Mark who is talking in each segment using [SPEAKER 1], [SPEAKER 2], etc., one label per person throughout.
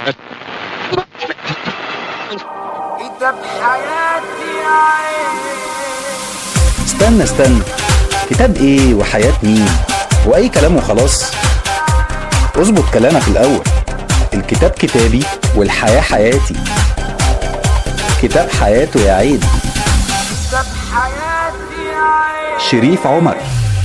[SPEAKER 1] انت بحياتي عين
[SPEAKER 2] استنى استنى كتاب ايه وحياة مين واي كلام وخلاص اظبط كلامك الاول الكتاب كتابي والحياة حياتي كتاب حياته يا عيد
[SPEAKER 1] انت بحياتي عين
[SPEAKER 2] شريف عمر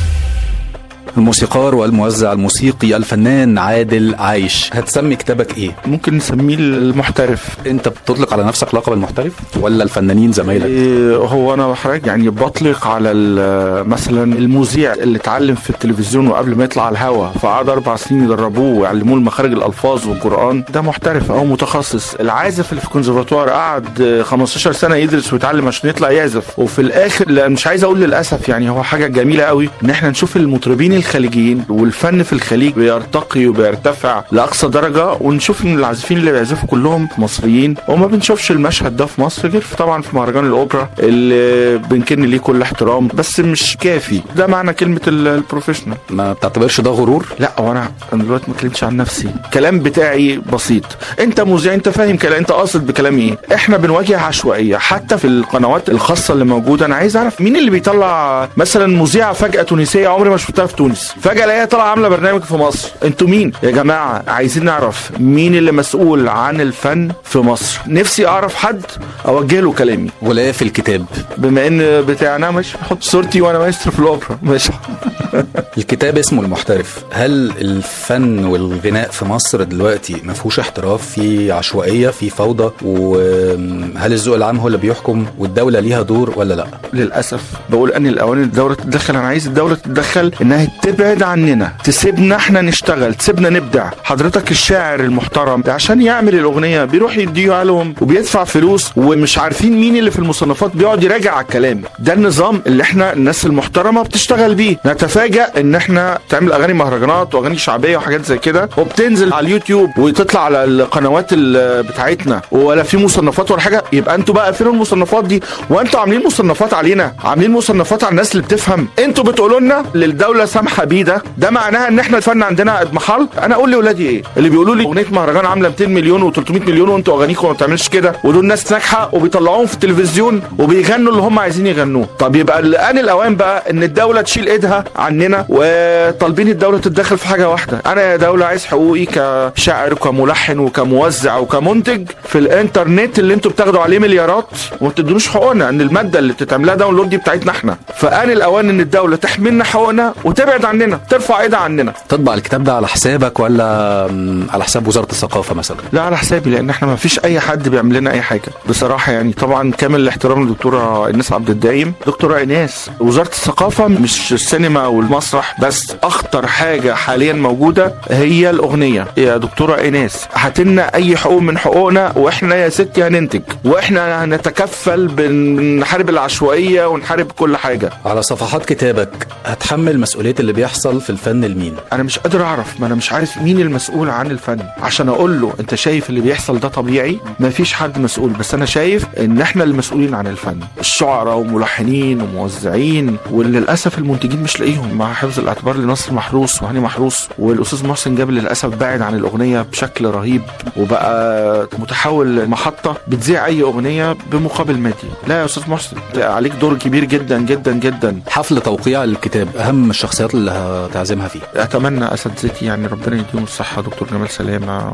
[SPEAKER 2] الموسيقار والموزع الموسيقي الفنان عادل عايش هتسمي كتابك ايه
[SPEAKER 3] ممكن نسميه المحترف
[SPEAKER 2] انت بتطلق على نفسك لقب المحترف ولا الفنانين زمايلك
[SPEAKER 3] إيه هو انا حضرتك يعني بطلق على ال- مثلا المذيع اللي اتعلم في التلفزيون وقبل ما يطلع على الهوا فقعد اربع سنين يدربوه ويعلموه مخارج الالفاظ والقران ده محترف او متخصص العازف اللي في الكونسرفاتوار قعد آه، 15 سنه يدرس ويتعلم عشان يطلع يعزف وفي الاخر لا مش عايز اقول للاسف يعني هو حاجه جميله قوي ان احنا نشوف المطربين الخليجيين والفن في الخليج بيرتقي وبيرتفع لاقصى درجه ونشوف ان العازفين اللي بيعزفوا كلهم مصريين وما بنشوفش المشهد ده في مصر غير في- طبعا في مهرجان الاوبرا اللي بنكن ليه كل احترام بس مش كافي ده معنى كلمه ال- البروفيشنال
[SPEAKER 2] ما بتعتبرش ده غرور
[SPEAKER 3] لا وانا انا دلوقتي ما اتكلمتش عن نفسي الكلام بتاعي بسيط انت مذيع انت فاهم كلام انت قاصد بكلامي ايه احنا بنواجه عشوائيه حتى في القنوات الخاصه اللي موجوده انا عايز اعرف مين اللي بيطلع مثلا مذيعه فجاه تونسيه عمري ما شفتها في تونس فجاه الاقيها طالعه عامله برنامج في مصر انتوا مين يا جماعه عايزين نعرف مين اللي مسؤول عن الفن في مصر نفسي اعرف حد اوجه له كلامي
[SPEAKER 2] ولا في الكتاب
[SPEAKER 3] بما ان بتاعنا مش بحط صورتي وانا مايسترو في الاوبرا ماشي
[SPEAKER 2] الكتاب اسمه المحترف هل الفن والغناء في مصر دلوقتي ما فيهوش احتراف في عشوائيه في فوضى وهل الذوق العام هو اللي بيحكم والدوله ليها دور ولا لا
[SPEAKER 3] للاسف بقول ان الاوان الدوله تتدخل انا عايز الدوله تتدخل انها تبعد عننا تسيبنا احنا نشتغل تسيبنا نبدع حضرتك الشاعر المحترم عشان يعمل الاغنيه بيروح يديها لهم وبيدفع فلوس ومش عارفين مين اللي في المصنفات بيقعد يراجع على الكلام ده النظام اللي احنا الناس المحترمه بتشتغل بيه نتفاجئ ان احنا تعمل اغاني مهرجانات واغاني شعبيه وحاجات زي كده وبتنزل على اليوتيوب وتطلع على القنوات ال- بتاعتنا ولا في مصنفات ولا حاجه يبقى انتوا بقى فين المصنفات دي وانتوا عاملين مصنفات علينا عاملين مصنفات على الناس اللي بتفهم انتوا بتقولوا لنا للدوله سامحه بيه ده ده معناها ان احنا الفن عندنا اضمحل انا اقول لاولادي ايه اللي بيقولوا لي اغنيه مهرجان عامله 200 مليون و300 مليون وانتوا اغانيكم ما بتعملش كده ودول ناس ناجحه وبيطلعوهم في التلفزيون وبيغنوا اللي هم عايزين يغنوه طب يبقى الان الاوان بقى ان الدوله تشيل ايدها عننا وطالبين الدوله تتدخل في حاجه واحده انا يا دوله عايز حقوقي كشاعر وكملحن وكموزع وكمنتج في الانترنت اللي انتوا بتاخدوا عليه مليارات وما بتدونوش حقوقنا ان الماده اللي بتتعمل لها داونلود دي بتاعتنا احنا فان الاوان ان الدوله تحملنا حقوقنا وتبعد عننا ترفع ايدها عننا
[SPEAKER 2] تطبع الكتاب ده على حسابك ولا م، على حساب وزاره الثقافه مثلا
[SPEAKER 3] لا على حسابي لان احنا ما فيش اي حد بيعمل لنا اي حاجه بصراحه يعني طبعا كامل الاحترام للدكتوره ايناس عبد الدايم دكتوره ايناس وزاره الثقافه مش السينما والمسرح بس اخطر حاجه حاليا موجوده هي الاغنيه يا دكتوره ايناس هاتلنا اي حقوق من حقوقنا واحنا يا ستي هننتج واحنا هنتكفل بنحارب العشوائيه ونحارب كل حاجه
[SPEAKER 2] على صفحات كتابك هتحمل مسؤوليه اللي بيحصل في الفن لمين
[SPEAKER 3] انا مش قادر اعرف ما انا مش عارف مين المسؤول عن الفن عشان اقول له انت شايف اللي بيحصل ده طبيعي ما فيش حد مسؤول بس انا شايف ان احنا المسؤولين عن الفن الشعراء وملحنين وموزعين وللاسف المنتجين مش لاقيهم مع حفظ الاعتبار لنصر محروس وهاني محروس والاستاذ محسن جابر للاسف بعد عن الاغنيه بشكل رهيب وبقى متحول محطه بتذيع اي اغنيه بمقابل مادي لا يا استاذ محسن عليك دور كبير جدا جدا جدا
[SPEAKER 2] حفل توقيع الكتاب اهم الشخصيات اللي هتعزمها فيه
[SPEAKER 3] اتمنى اساتذتي يعني ربنا يديهم الصحه دكتور جمال سلامه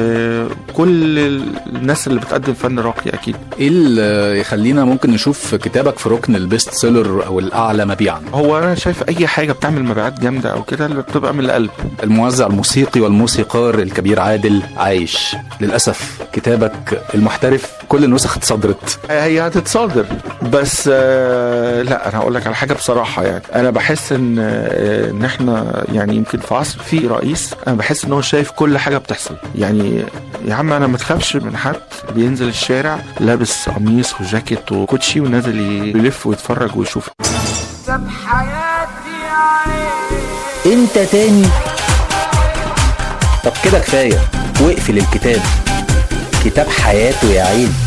[SPEAKER 3] وكل الناس اللي بتقدم فن راقي اكيد
[SPEAKER 2] ايه اللي يخلينا ممكن نشوف كتابك في ركن البيست سيلر او الاعلى مبيعا
[SPEAKER 3] هو انا شايف اي حاجه بتعمل مبيعات جامده او كده اللي بتبقى من القلب
[SPEAKER 2] الموزع الموسيقي والموسيقار الكبير عادل عايش للاسف كتابك المحترف كل النسخ اتصدرت
[SPEAKER 3] هي هتتصادر بس آه، لا انا هقول لك على حاجه بصراحه يعني انا بحس ان آه، ان احنا يعني يمكن في عصر في رئيس انا بحس ان هو شايف كل حاجه بتحصل يعني يا عم انا ما تخافش من حد بينزل الشارع لابس قميص وجاكيت وكوتشي ونازل يلف ويتفرج ويشوف
[SPEAKER 1] انت بحياتي عين
[SPEAKER 2] انت تاني طب كده كفايه واقفل الكتاب كتاب حياته يا عيد